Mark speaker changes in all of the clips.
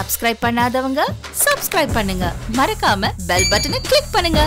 Speaker 1: Subscribe பண்ணாதவங்க subscribe பண்ணுங்க மறக்காம பெல் பட்டனை கிளிக் பண்ணுங்க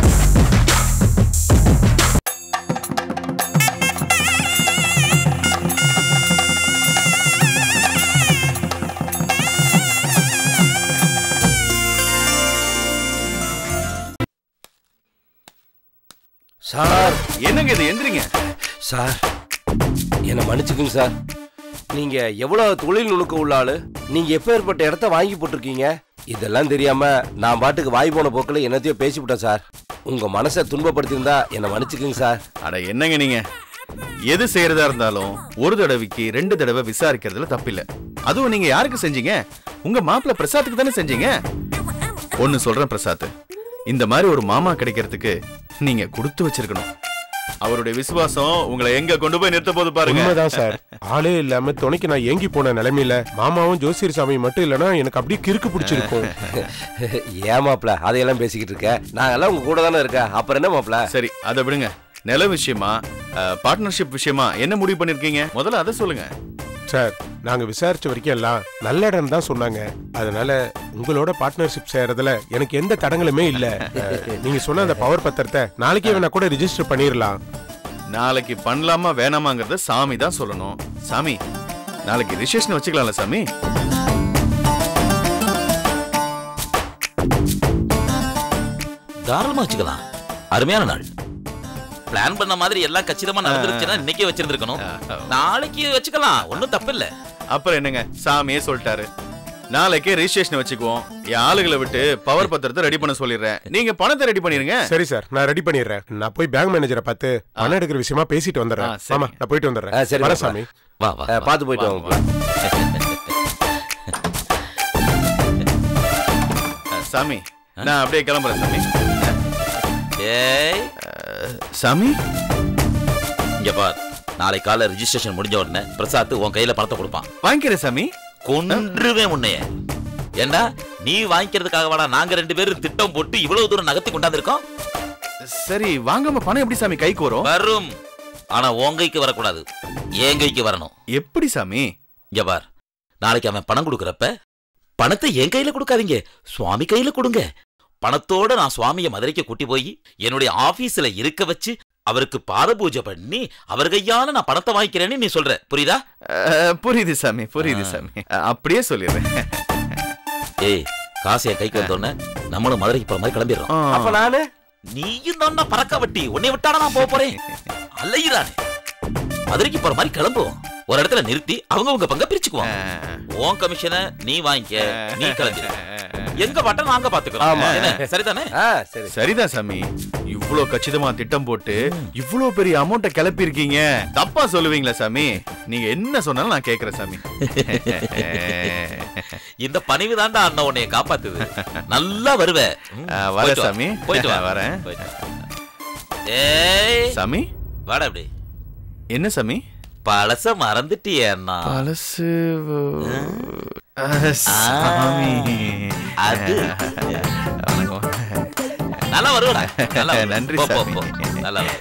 Speaker 2: சார்
Speaker 3: என்னங்க இது எந்திரிங்க
Speaker 2: சார் என்னை மன்னிச்சுக்குங்க சார் நீங்க எவ்வளவு தொழில் நுணுக்க உள்ள ஆளு நீங்க எப்பேற்பட்ட இடத்த வாங்கி போட்டிருக்கீங்க இதெல்லாம் தெரியாம நான் பாட்டுக்கு வாய் போன போக்குல என்னத்தையோ பேசிவிட்டேன் சார் உங்க மனசை துன்பப்படுத்தியிருந்தா என்னை மன்னிச்சுக்குங்க சார்
Speaker 3: அட என்னங்க நீங்க எது செய்யறதா இருந்தாலும் ஒரு தடவைக்கு ரெண்டு தடவை விசாரிக்கிறதுல தப்பில்ல அதுவும் நீங்க யாருக்கு செஞ்சீங்க உங்க மாப்பிள்ள பிரசாத்துக்கு தானே செஞ்சீங்க ஒன்னு சொல்றேன் பிரசாத் இந்த மாதிரி ஒரு மாமா கிடைக்கிறதுக்கு நீங்க கொடுத்து வச்சிருக்கணும் அவருடைய விசுவாசம் உங்களை எங்க கொண்டு போய் நிறுத்த போது பாருங்க
Speaker 4: உண்மைதான் சார் ஆளே இல்லாம துணைக்கு நான் ஏங்கி போன நிலைமையில மாமாவும் ஜோசியர் சாமி மட்டும் இல்லனா எனக்கு அப்படியே கிறுக்கு பிடிச்சிருக்கும்
Speaker 2: ஏமாப்ல அதையெல்லாம் பேசிக்கிட்டு இருக்க நான் எல்லாம் உங்க கூட தானே இருக்கேன் அப்புறம் என்ன மாப்ள
Speaker 3: சரி அதை விடுங்க நில விஷயமா பார்ட்னர்ஷிப் விஷயமா என்ன முடிவு பண்ணிருக்கீங்க முதல்ல அதை சொல்லுங்க
Speaker 4: சார் நாங்க விசாரிச்ச வரைக்கும் எல்லாம் நல்ல இடம் தான் சொன்னாங்க அதனால உங்களோட பார்ட்னர்ஷிப் செய்யறதுல எனக்கு எந்த தடங்களுமே இல்ல அஹ், நீங்க சொன்ன அந்த பவர் பத்திரத்தை நாளைக்கே வேணா கூட ரிஜிஸ்டர் பண்ணிரலாம்
Speaker 3: நாளைக்கு பண்ணலாமா வேணாமாங்கிறத சாமி தான் சொல்லணும் சாமி நாளைக்கு ரிசப்ஷன் வச்சுக்கலாம்ல சாமி
Speaker 5: தாராளமா வச்சுக்கலாம் அருமையான நாள் பிளான் பண்ண மாதிரி எல்லாம் கச்சிதமா நடந்துருச்சுன்னா இன்னைக்கே வச்சிருந்திருக்கணும் நாளைக்கு வச்சுக்கலாம் ஒண்ணும் தப்பு இல்ல
Speaker 3: அப்புறம் என்னங்க சாமியே சொல்லிட்டாரு நாளைக்கே ரிஜிஸ்ட்ரேஷன் வச்சுக்குவோம் என் ஆளுகளை விட்டு பவர் பத்திரத்தை ரெடி பண்ண சொல்லிடுறேன் நீங்க பணத்தை ரெடி பண்ணிருங்க
Speaker 4: சரி சார் நான் ரெடி பண்ணிடுறேன் நான் போய் பேங்க் மேனேஜரை பார்த்து பணம் எடுக்கிற விஷயமா பேசிட்டு வந்துடுறேன்
Speaker 3: ஆ, சரிங்க.
Speaker 4: ஆமா நான் போயிட்டு
Speaker 2: ஆ,
Speaker 4: வந்துடுறேன்
Speaker 2: சரி,
Speaker 4: வரேன்
Speaker 2: மாப்ள.
Speaker 4: சாமி
Speaker 5: வா வா
Speaker 2: அஹ்,
Speaker 5: வா.
Speaker 2: பார்த்து போயிட்டு வாங்க
Speaker 5: வா.
Speaker 3: அஹ், சாமி நான் அப்படியே கிளம்புறேன் சாமி
Speaker 5: ஏய்
Speaker 3: அஹ், சாமி
Speaker 5: இங்க பார் நாளை காலை ரெஜிஸ்ட்ரேஷன் முடிஞ்ச உடனே பிரசாத் உன் கையில பணத்தை கொடுப்பான்
Speaker 3: வாங்கிக்கிறேன் சாமி
Speaker 5: கொன்றுவேன் உன்னைய ஏண்டா நீ வாங்கிக்கிறதுக்காக வாடா நாங்க ரெண்டு பேரும் திட்டம் போட்டு இவ்வளவு தூரம் நகர்த்தி கொண்டாந்துருக்கோம்
Speaker 3: சரி வாங்காம பணம் எப்படி சாமி கைக்கு வரும்
Speaker 5: வரும் ஆனா உன் கைக்கு வரக்கூடாது என் கைக்கு வரணும்
Speaker 3: எப்படி சாமி
Speaker 5: இங்க பார் நாளைக்கு அவன் பணம் கொடுக்கறப்ப பணத்தை என் கையில கொடுக்காதீங்க சுவாமி கையில கொடுங்க பணத்தோட நான் சுவாமிய மதுரைக்கு கூட்டி போய் என்னுடைய ஆபீஸ்ல இருக்க வச்சு அவருக்கு பாத பூஜை பண்ணி அவர் கையால நான் பணத்தை வாங்கிக்கிறேன்னு நீ சொல்ற புரியுதா
Speaker 3: அஹ், புரியுது சாமி புரியுது
Speaker 5: ஆ.
Speaker 3: சாமி அஹ், அப்படியே சொல்லிடுறேன்
Speaker 5: ஏய் காசு என் கைக்கு வந்தோடனே நம்மளும் மதுரைக்கு போற மாதிரி கிளம்பிடுறோம்
Speaker 3: ஆ.
Speaker 2: அப்ப நானு
Speaker 5: நீயும் தான் பறக்க வட்டி உன்னை விட்டாடா நான் போக போறேன் அலையிறானே மதுரைக்கு போற மாதிரி கிளம்புவோம் ஒரு இடத்துல நிறுத்தி அவங்க உங்க பங்க பிரிச்சுக்குவோம்
Speaker 3: அஹ்,
Speaker 5: உன் கமிஷனை நீ வாங்கிக்க நீ கிளம்பிடு எங்க பாட்ட நாங்க பாத்துக்கிறோம்
Speaker 2: ஆமா.
Speaker 5: என்ன, சரிதானே
Speaker 2: ஆ சரி
Speaker 3: சரிதான் சாமி இவ்ளோ கச்சிதமா திட்டம் போட்டு இவ்ளோ பெரிய அமௌண்ட்டை கிளப்பி இருக்கீங்க தப்பா சொல்லுவீங்களா சாமி நீங்க என்ன சொன்னாலும் நான் கேக்குறேன் சாமி
Speaker 5: இந்த பணிவு தாண்டா அண்ணன் உன்னைய காப்பாத்துது நல்லா வருவ ம்,
Speaker 3: ஆ, வரேன்
Speaker 5: போயிட்டு வா.
Speaker 3: சாமி.
Speaker 5: போயிட்டு வா
Speaker 3: வரேன்.
Speaker 5: போயிட்டு வா. ஏய்
Speaker 3: சாமி
Speaker 5: வாடா அப்படி
Speaker 3: என்ன சாமி
Speaker 5: பழச மறந்துட்டியே அண்ணா
Speaker 3: பழசு சாமி
Speaker 5: அது நல்லா வருவடா நல்லா வருவ.
Speaker 3: நன்றி
Speaker 5: போ, போ,
Speaker 3: சாமி.
Speaker 5: போ. நல்லா வரு.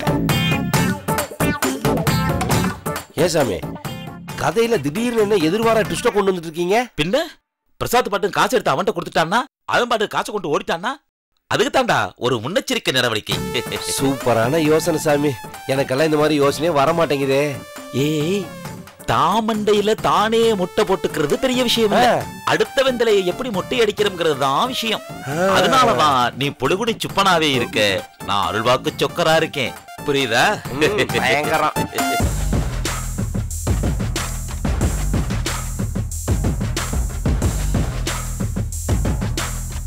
Speaker 2: ஏன் சாமி கதையில திடீர்னு என்ன எதிர்பாரா ட்விஸ்ட கொண்டு வந்துட்டு இருக்கீங்க
Speaker 5: பின்ன பிரசாத் பாட்டு காசு எடுத்து அவன்கிட்ட கொடுத்துட்டான்னா அவன் பாட்டு காசை கொண்டு ஓடிட்டான்னா அதுக்கு தாண்டா ஒரு முன்னெச்சரிக்கை நடவடிக்கை
Speaker 2: சூப்பரான யோசனை சாமி எனக்கெல்லாம் இந்த மாதிரி யோசனையே வர மாட்டேங்குதே
Speaker 5: ஏய் தாமண்டையில தானே முட்டை போட்டுக்கிறது பெரிய விஷயம் இல்ல அடுத்த வெந்தலையை எப்படி முட்டை அடிக்கிறோம்ங்கிறது தான் விஷயம் அதனாலதான் நீ பொழுகுடி சுப்பனாவே இருக்க நான் அருள்வாக்கு சொக்கரா இருக்கேன் புரியுதா
Speaker 2: ம், பயங்கரம்